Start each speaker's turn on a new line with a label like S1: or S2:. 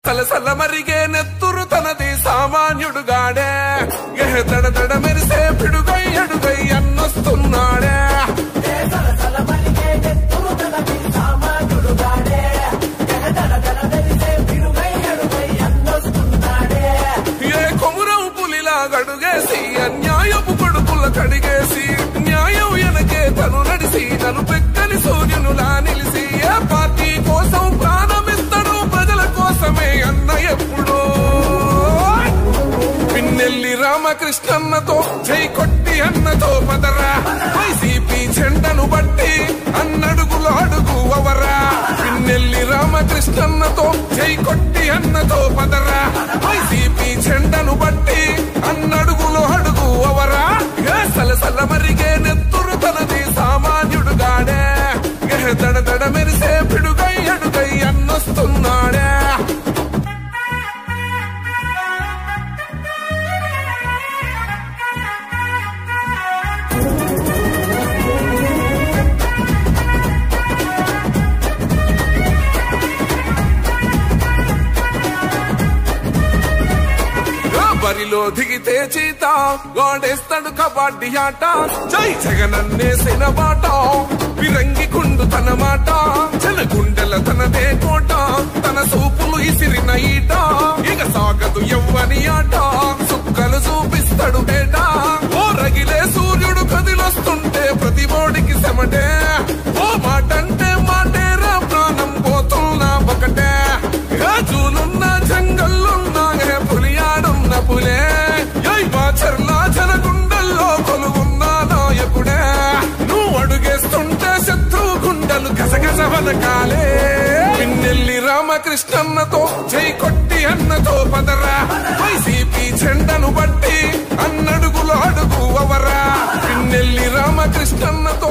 S1: సలసల మరిగే నెత్తురు తనది సామాన్యుడుగాడే ఎహ దడ దడ మెరిసే పిడుగై అడుగై అన్నొస్తున్నాడే ఏ కొమురం పులిలా గడుగేసి అన్యాయపు కొడుకుల కడిగేసి న్యాయం వెనకే తను నడిసి నన్ను పెక్కని సూర్యునులా నిలిసి ఏ పార్టీ కోసం ప్రాణమిస్తాడు ప్రజల కోసమే అన్న ఎప్పుడో పిన్నెల్లి రామకృష్ణన్నతో జై కొట్టి అన్నతో పదరా వైసీపీ జెండను బట్టి అన్నడుగులు అడుగు అవరా పిన్నెల్లి రామకృష్ణన్నతో జై కొట్టి అన్నతో పదరా వైసీపీ జెండను బట్టి అన్నడుగులు అడుగు అవరా ఏ సలసల మరిగే నెత్తురు తనది సామాన్యుడుగాడే ఏ దడ దడ మెరిసే పిడుగై అడుగై అన్నొస్తున్నాడే ఆ బరిలో దిగితే చీత గోడేస్తాడు కబడ్డీ ఆట జై జగనన్నేసిన బాట పిరంగి కుండు తన మాట జన గుండెల తనదే కోట తన సూపులు ఇసిరిన ఈట ఇక సాగదు ఎవ్వని ఆట సుక్కలు చూపిస్తాడు బేట ఓ రగిలే సూర్యుడు కదిలొస్తుంటే ప్రతి బోడికి సెమటే ఓ మాటంటే మాటేరా ప్రాణం పోతున్నా ఒకటే గాజులున్న జంగల్లున్నా ఏ పులియాడున్న పులే యై బాచర్ల జనగుండల్లో కొలువున్న నాయకుడే నువ్వు అడుగేస్తుంటే శత్రువు గుండెలు గసగస వనకాలే పిన్నెల్లి రామకృష్ణన్నతో జై కొట్టి అన్నతో పదరా వైసీపీ జెండను బట్టి అన్నడుగులు అడుగు అవరా పిన్నెల్లి రామకృష్ణన్నతో